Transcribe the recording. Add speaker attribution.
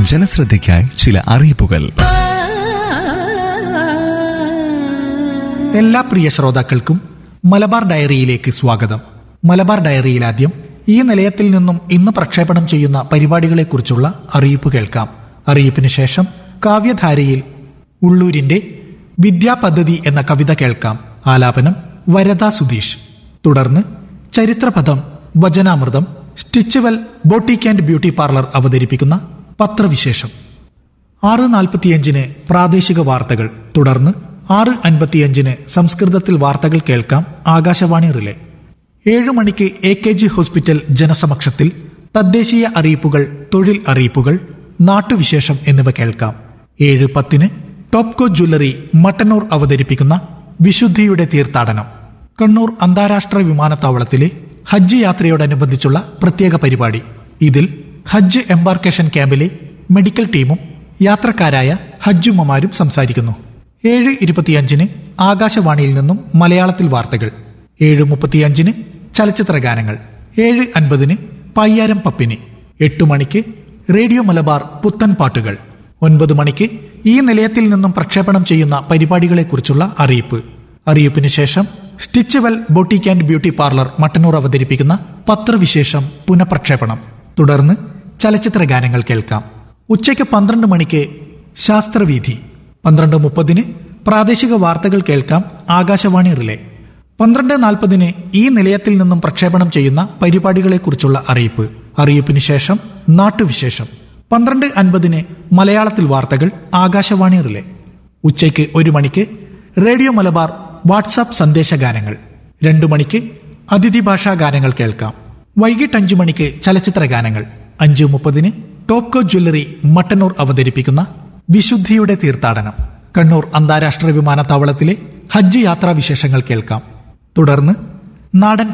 Speaker 1: ജനശ്രദ്ധയ്ക്കായി ചില അറിയിപ്പുകൾ
Speaker 2: എല്ലാ പ്രിയ ശ്രോതാക്കൾക്കും മലബാർ ഡയറിയിലേക്ക് സ്വാഗതം മലബാർ ഡയറിയിൽ ആദ്യം ഈ നിലയത്തിൽ നിന്നും ഇന്ന് പ്രക്ഷേപണം ചെയ്യുന്ന പരിപാടികളെക്കുറിച്ചുള്ള അറിയിപ്പ് കേൾക്കാം അറിയിപ്പിന് ശേഷം കാവ്യധാരയിൽ ഉള്ളൂരിന്റെ വിദ്യാപദ്ധതി എന്ന കവിത കേൾക്കാം ആലാപനം വരദ സുധീഷ് തുടർന്ന് ചരിത്രപഥം വചനാമൃതം Stitchwell boutique and beauty parlour അവതരിപ്പിക്കുന്ന പത്രവിശേഷം ആറ് നാൽപ്പത്തിയഞ്ചിന് പ്രാദേശിക വാർത്തകൾ തുടർന്ന് ആറ് അൻപത്തിയഞ്ചിന് സംസ്കൃതത്തിൽ വാർത്തകൾ കേൾക്കാം ആകാശവാണി റിലേ ഏഴു മണിക്ക് എ കെ ജി ഹോസ്പിറ്റൽ ജനസമക്ഷത്തിൽ തദ്ദേശീയ അറിയിപ്പുകൾ തൊഴിൽ അറിയിപ്പുകൾ നാട്ടുവിശേഷം എന്നിവ കേൾക്കാം ഏഴ് പത്തിന് ടോപ്കോ ജ്വല്ലറി മട്ടന്നൂർ അവതരിപ്പിക്കുന്ന വിശുദ്ധിയുടെ തീർത്ഥാടനം കണ്ണൂർ അന്താരാഷ്ട്ര വിമാനത്താവളത്തിലെ ഹജ്ജ് യാത്രയോടനുബന്ധിച്ചുള്ള പ്രത്യേക പരിപാടി ഇതിൽ ഹജ്ജ് എംബാർക്കേഷൻ ക്യാമ്പിലെ മെഡിക്കൽ ടീമും യാത്രക്കാരായ ഹജ്ജുമ്മമാരും സംസാരിക്കുന്നു ഏഴ് ഇരുപത്തിയഞ്ചിന് ആകാശവാണിയിൽ നിന്നും മലയാളത്തിൽ വാർത്തകൾ ഏഴ് മുപ്പത്തിയഞ്ചിന് ചലച്ചിത്ര ഗാനങ്ങൾ ഏഴ് അൻപതിന് പയ്യാരം പപ്പിന് എട്ടു മണിക്ക് റേഡിയോ മലബാർ പുത്തൻ പാട്ടുകൾ ഒൻപത് മണിക്ക് ഈ നിലയത്തിൽ നിന്നും പ്രക്ഷേപണം ചെയ്യുന്ന പരിപാടികളെക്കുറിച്ചുള്ള അറിയിപ്പ് അറിയിപ്പിന് ശേഷം Stitchwell boutique and beauty parlour Mattannur അവതരിപ്പിക്കുന്ന പത്രവിശേഷം പുനഃപ്രക്ഷേപണം തുടർന്ന് ചലച്ചിത്ര ഗാനങ്ങൾ കേൾക്കാം ഉച്ചയ്ക്ക് പന്ത്രണ്ട് മണിക്ക് ശാസ്ത്രവീഥി പന്ത്രണ്ട് മുപ്പതിന് പ്രാദേശിക വാർത്തകൾ കേൾക്കാം ആകാശവാണി റിലേ പന്ത്രണ്ട് നാൽപ്പതിന് ഈ നിലയത്തിൽ നിന്നും പ്രക്ഷേപണം ചെയ്യുന്ന പരിപാടികളെക്കുറിച്ചുള്ള അറിയിപ്പ് അറിയിപ്പിന് ശേഷം നാട്ടുവിശേഷം പന്ത്രണ്ട് അൻപതിന് മലയാളത്തിൽ വാർത്തകൾ ആകാശവാണി റിലേ ഉച്ചയ്ക്ക് ഒരു മണിക്ക് റേഡിയോ മലബാർ വാട്സാപ്പ് സന്ദേശഗാനങ്ങൾ രണ്ടു മണിക്ക് അതിഥി ഭാഷാ ഗാനങ്ങൾ കേൾക്കാം വൈകിട്ട് അഞ്ചു മണിക്ക് ചലച്ചിത്ര ഗാനങ്ങൾ അഞ്ചു മുപ്പതിന് ടോപ്കോ ജ്വല്ലറി മട്ടന്നൂർ അവതരിപ്പിക്കുന്ന വിശുദ്ധിയുടെ തീർത്ഥാടനം കണ്ണൂർ അന്താരാഷ്ട്ര വിമാനത്താവളത്തിലെ ഹജ്ജ് യാത്രാ വിശേഷങ്ങൾ കേൾക്കാം തുടർന്ന് നാടൻ